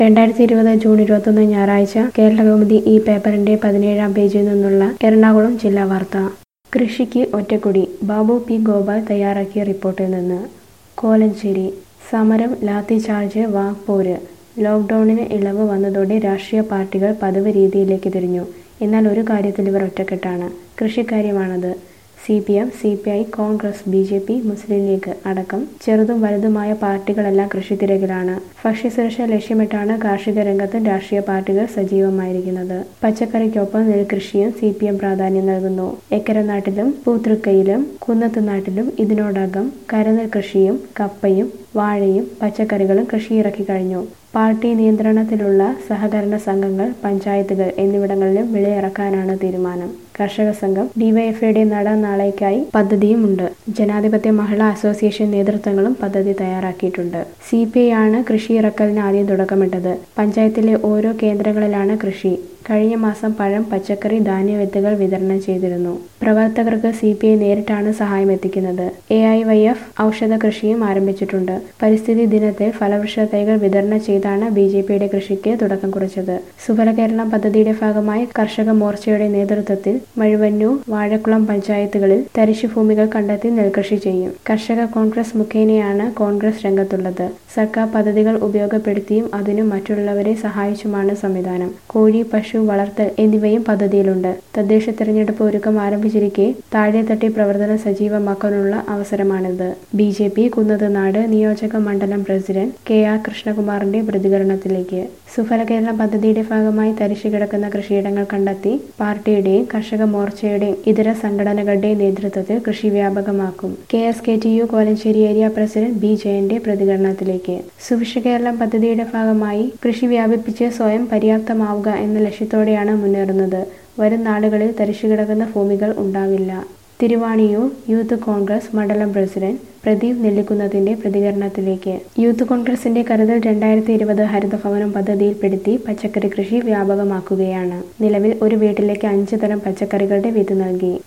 രണ്ടായിരത്തി ഇരുപത് ജൂൺ ഇരുപത്തൊന്ന് ഞായറാഴ്ച കേരളകൗമുദി ഈ പേപ്പറിന്റെ പതിനേഴാം പേജിൽ നിന്നുള്ള എറണാകുളം ജില്ലാ വാർത്ത കൃഷിക്ക് ഒറ്റക്കൊടി ബാബു പി ഗോപാൽ തയ്യാറാക്കിയ റിപ്പോർട്ടിൽ നിന്ന് കോലഞ്ചേരി സമരം ലാത്തിചാർജ് വാക്പോര് ലോക്ക്ഡൌണിന് ഇളവ് വന്നതോടെ രാഷ്ട്രീയ പാർട്ടികൾ പതിവ് രീതിയിലേക്ക് തിരിഞ്ഞു എന്നാൽ ഒരു കാര്യത്തിൽ ഇവർ ഒറ്റക്കെട്ടാണ് കൃഷിക്കാര്യമാണത് C P M C P I Congress B J P Muslim League അടക്കം ചെറുതും വലുതുമായ പാർട്ടികളെല്ലാം കൃഷിത്തിരക്കിലാണ് ഭക്ഷ്യസുരക്ഷ ലക്ഷ്യമിട്ടാണ് കാർഷിക രംഗത്ത് രാഷ്ട്രീയ പാർട്ടികൾ സജീവമായിരിക്കുന്നത് പച്ചക്കറിക്കൊപ്പം നെൽകൃഷിയും സി പി എം പ്രാധാന്യം നൽകുന്നു എക്കരനാട്ടിലും പൂത്തൃക്കയിലും കുന്നത്തുനാട്ടിലും ഇതിനോടകം കരനെൽ കൃഷിയും കപ്പയും വാഴയും പച്ചക്കറികളും കൃഷി ഇറക്കി കഴിഞ്ഞു പാർട്ടി നിയന്ത്രണത്തിലുള്ള സഹകരണ സംഘങ്ങൾ പഞ്ചായത്തുകൾ എന്നിവിടങ്ങളിലും വിളയിറക്കാനാണ് തീരുമാനം കർഷക സംഘം ഡിവൈഎഫ്ഐയുടെ നട നാളേക്കായി പദ്ധതിയുമുണ്ട് ജനാധിപത്യ മഹിളാ അസോസിയേഷൻ നേതൃത്വങ്ങളും പദ്ധതി തയ്യാറാക്കിയിട്ടുണ്ട് സി പി ഐ ആണ് കൃഷി ഇറക്കലിന് ആദ്യം തുടക്കമിട്ടത് പഞ്ചായത്തിലെ ഓരോ കേന്ദ്രങ്ങളിലാണ് കൃഷി കഴിഞ്ഞ മാസം പഴം പച്ചക്കറി ധാന്യവിത്തുകൾ വിതരണം ചെയ്തിരുന്നു പ്രവർത്തകർക്ക് സി പി ഐ നേരിട്ടാണ് സഹായം എത്തിക്കുന്നത് എ ഐ വൈ എഫ് ഔഷധ കൃഷിയും ആരംഭിച്ചിട്ടുണ്ട് പരിസ്ഥിതി ദിനത്തിൽ ഫലവൃക്ഷ തൈകൾ വിതരണം ചെയ്താണ് ബി ജെ പിയുടെ കൃഷിക്ക് തുടക്കം കുറിച്ചത് സുഫല കേരളം പദ്ധതിയുടെ ഭാഗമായി കർഷക മോർച്ചയുടെ നേതൃത്വത്തിൽ മഴുവന്നൂർ വാഴക്കുളം പഞ്ചായത്തുകളിൽ തരിശു ഭൂമികൾ കണ്ടെത്തി നെൽകൃഷി ചെയ്യും കർഷക കോൺഗ്രസ് മുഖേനയാണ് കോൺഗ്രസ് രംഗത്തുള്ളത് സർക്കാർ പദ്ധതികൾ ഉപയോഗപ്പെടുത്തിയും അതിനും മറ്റുള്ളവരെ സഹായിച്ചുമാണ് സംവിധാനം കോഴി പശു വളർത്തൽ എന്നിവയും പദ്ധതിയിലുണ്ട് തദ്ദേശ തെരഞ്ഞെടുപ്പ് ഒരുക്കം ആരംഭിച്ചിരിക്കെ താഴെത്തട്ടി പ്രവർത്തനം സജീവമാക്കാനുള്ള അവസരമാണിത് ബി ജെ പി കുന്നത്തുനാട് നിയോജക മണ്ഡലം പ്രസിഡന്റ് കെ ആർ കൃഷ്ണകുമാറിന്റെ പ്രതികരണത്തിലേക്ക് സുഫല കേരളം പദ്ധതിയുടെ ഭാഗമായി തരിശു കിടക്കുന്ന കൃഷിയിടങ്ങൾ കണ്ടെത്തി പാർട്ടിയുടെയും കർഷക മോർച്ചയുടെയും ഇതര സംഘടനകളുടെയും നേതൃത്വത്തിൽ കൃഷി വ്യാപകമാക്കും K S K T U Kolenchery area president B ജയന്റെ പ്രതികരണത്തിലേക്ക് സുഭിക്ഷ കേരളം പദ്ധതിയുടെ ഭാഗമായി കൃഷി വ്യാപിപ്പിച്ച് സ്വയം പര്യാപ്തമാവുക എന്ന ലക്ഷ്യത്തോടെയാണ് മുന്നേറുന്നത് വരും നാളുകളിൽ തരിശുകിടക്കുന്ന ഭൂമികൾ ഉണ്ടാവില്ല തിരുവാണിയൂർ യൂത്ത് കോൺഗ്രസ് മണ്ഡലം പ്രസിഡന്റ് പ്രദീപ് നെല്ലിക്കുന്നതിന്റെ പ്രതികരണത്തിലേക്ക് യൂത്ത് കോൺഗ്രസിന്റെ കരുതൽ രണ്ടായിരത്തി ഇരുപത് ഹരിതഭവനം പദ്ധതിയിൽപ്പെടുത്തി പച്ചക്കറി കൃഷി വ്യാപകമാക്കുകയാണ് നിലവിൽ ഒരു വീട്ടിലേക്ക് അഞ്ച് തരം പച്ചക്കറികളുടെ വിത്ത് നൽകി